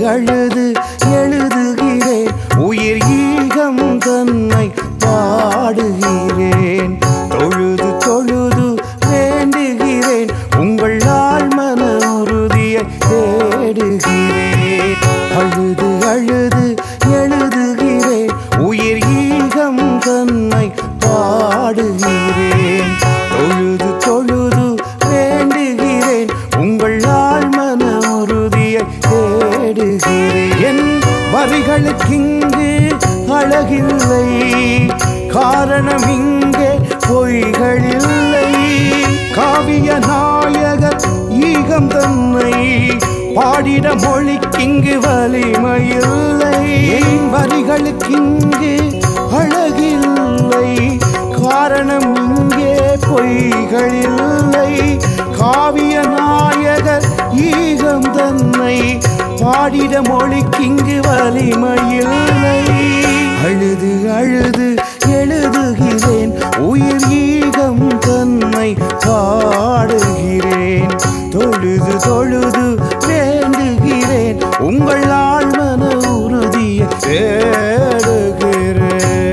அழுது எழுதுகிறேன் உயிர் ஈகம் தன்னை பாடுகிறேன் தொழுது தொழுது வேண்டுகிறேன் உங்கள் ஆழ்மன உறுதியை தேடுகிறேன் அழுது அழுது எழுதுகிறேன் உயிர் ஈகம் தன்னை பாடுகிறேன் தொழுது தொழுது வேண்டுகிறேன் உங்கள் ஆழ்மன உறுதியை தேடுகிறேன் என் வரிகளுக்கிங்கு அழகில்லை காரணம் இங்கே பொய்களில்லை காவிய நாயகர் ஈகம் தன்னை பாடிட மொழிக்கிங்கு வலிமையில்லை என் வரிகளுக்கிங்கு அழகில்லை காரணம் இங்கே பொய்களில்லை காவிய நாயகர் ஈகம் தன்னை பாடிட மொழிக்கிங்கு வலிமையில்லை அழுது அழுது எழுதுகிறேன் உயிர் ஈகம் தன்னை பாடுகிறேன் தொழுது தொழுது வேண்டுகிறேன் உங்கள் ஆழ்மன உறுதியை தேடுகிறேன்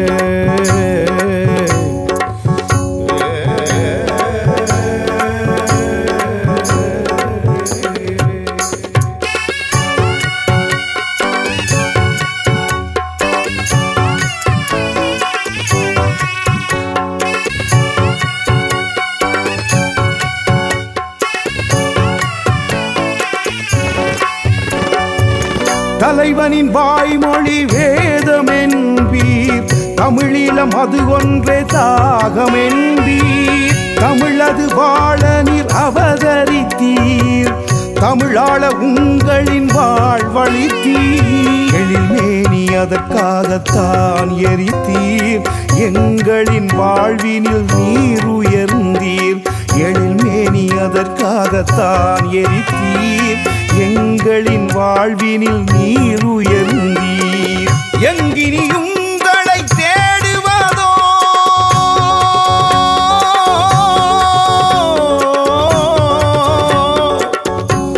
தலைவனின் வாய்மொழி வேதம் என்பீர் தமிழீழம் அது ஒன்றே தாகம் என்பீர் தமிழது வாழ நீர் அவதரித்தீர் தமிழாள உங்களின் வாழ்வழித்தீர் எழில்மேனி அதற்காகத்தான் எரித்தீர் எங்களின் வாழ்வினில் நீர் உயர்ந்தீர் எழில்மேனி அதற்காகத்தான் எரித்தீர் எங்களின் வாழ்வினில் நீர்